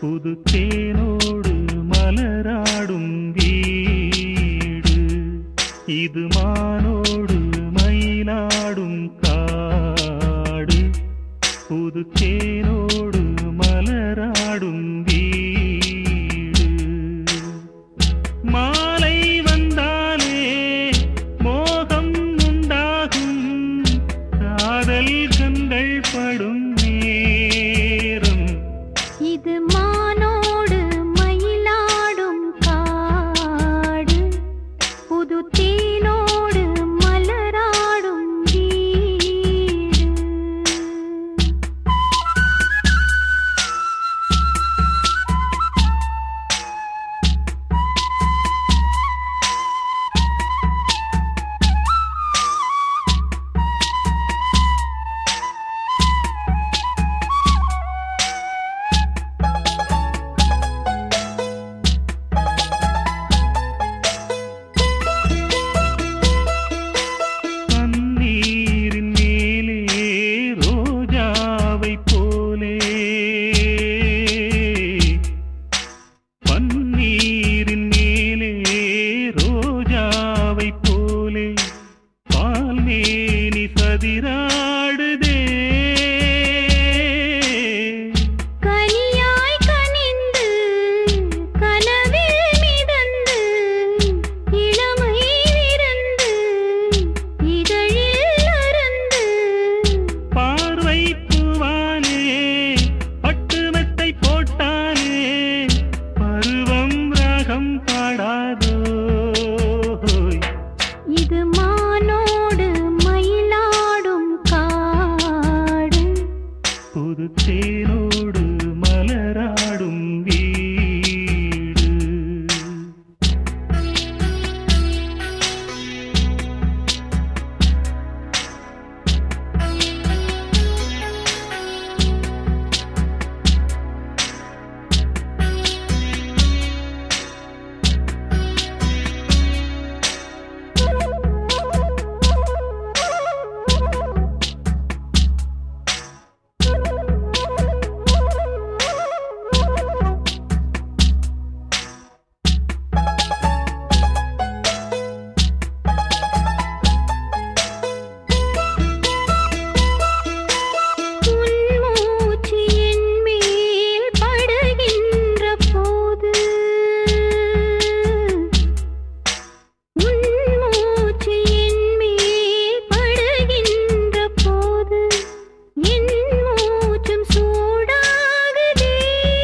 புது தேனோடு மலராடும் வீடு இது மானோடு மயிலாடும் காடு புது தேனோடு மலராடும் வீடு மாலை வந்தாலே மோகம் உண்டாகும் காதல் கண்கள் படும் நேரம் இது மானோடு மயிலாடும் காடு புது தேனோடு மலராடும் வீடு பன்னீரின் மேலே ரோஜாவை போலே பன்னீரின் மேலே ரோஜாவை போலே பால்மேனி சதிராடுதே கனியாய் கனிந்து கனவில் மிதந்து இளமை விருந்து இதழில் அருந்து பார்வை பூவானே பட்டுமெத்தை போட்டானே பருவம் ராகம் பாடாதோ இது மானோடு மயிலாடும் காடு புது தேனோடு மலராடும் வீடு உன் மூச்சு என் மேல் படுகின்ற போது உன் மூச்சு என் மேல் படுகின்ற போது என் மூச்சும் சூடாகுதே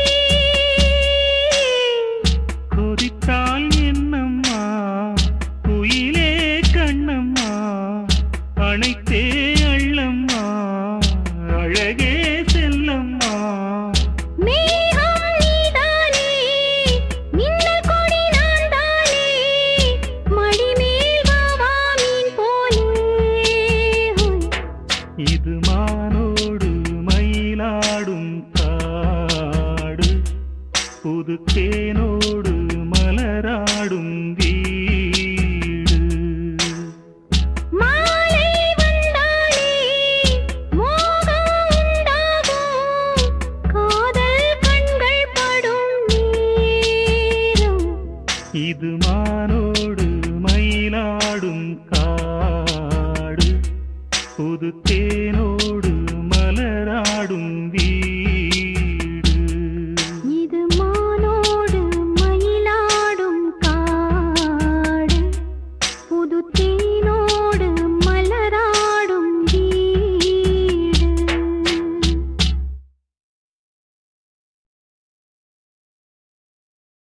கொதித்தால் என்னம்மா குயிலே கண்ணம்மா அனைத்தே அள்ளம்மா அழகே செல்லம்மா மேகம் நீதானே மின்னல் கொடி நான் தானே மடிமேல் வா வா மீன் போலே ஹோய். இது மானோடு மயிலாடும் காடு புது தேனோடு மலராடும்